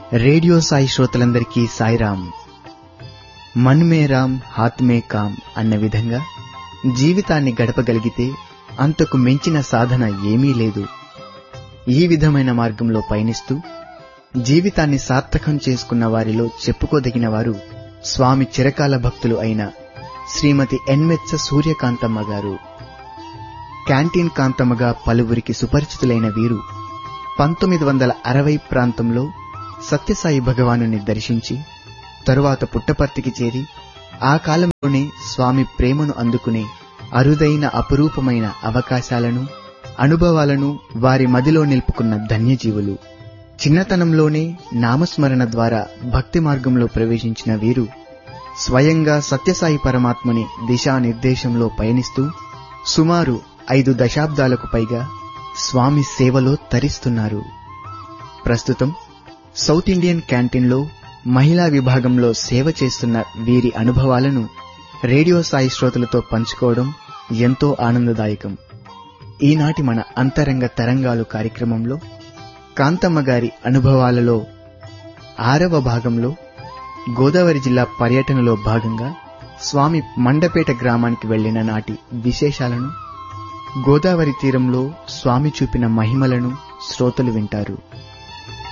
radio Sai శ్రోతలందరికీ సాయిరాం మన్ మే రామ్ హాత్ మే com అన్న విధంగా జీవితాన్ని గడపగలిగితే అంతకు మించిన సాధన ఏమీ లేదు ఈ విధమైన మార్గంలో పయనిస్తూ జీవితాన్ని సార్థకం చేసుకున్న వారిలో చెప్పుకోదగిన వారు స్వామి చిరకాల భక్తులు అయిన శ్రీమతి ఎన్మెత్స సూర్యకాంతమ్మ గారు క్యాంటీన్ కాంతమ్మగా పలువురికి సుపరిచితులైన వీరు పంతొమ్మిది వందల అరవై ప్రాంతంలో సత్యసాయి భగవానుని దర్శించి తరువాత పుట్టపర్తికి చేరి ఆ కాలంలోనే స్వామి ప్రేమను అందుకునే అరుదైన అపురూపమైన అవకాశాలను అనుభవాలను వారి మదిలో నిలుపుకున్న ధన్యజీవులు చిన్నతనంలోనే నామస్మరణ ద్వారా భక్తి మార్గంలో ప్రవేశించిన వీరు స్వయంగా సత్యసాయి పరమాత్మని దిశానిర్దేశంలో పయనిస్తూ సుమారు ఐదు దశాబ్దాలకు పైగా స్వామి సేవలో తరిస్తున్నారు ప్రస్తుతం సౌత్ ఇండియన్ క్యాంటీన్లో మహిళా విభాగంలో సేవ చేస్తున్న వీరి అనుభవాలను రేడియో సాయి శ్రోతలతో పంచుకోవడం ఎంతో ఆనందదాయకం ఈనాటి మన అంతరంగ తరంగాలు కార్యక్రమంలో కాంతమ్మ గారి అనుభవాలలో ఆరవ భాగంలో గోదావరి జిల్లా పర్యటనలో భాగంగా స్వామి మండపేట గ్రామానికి వెళ్లిన నాటి విశేషాలను గోదావరి తీరంలో స్వామి చూపిన మహిమలను శ్రోతలు వింటారు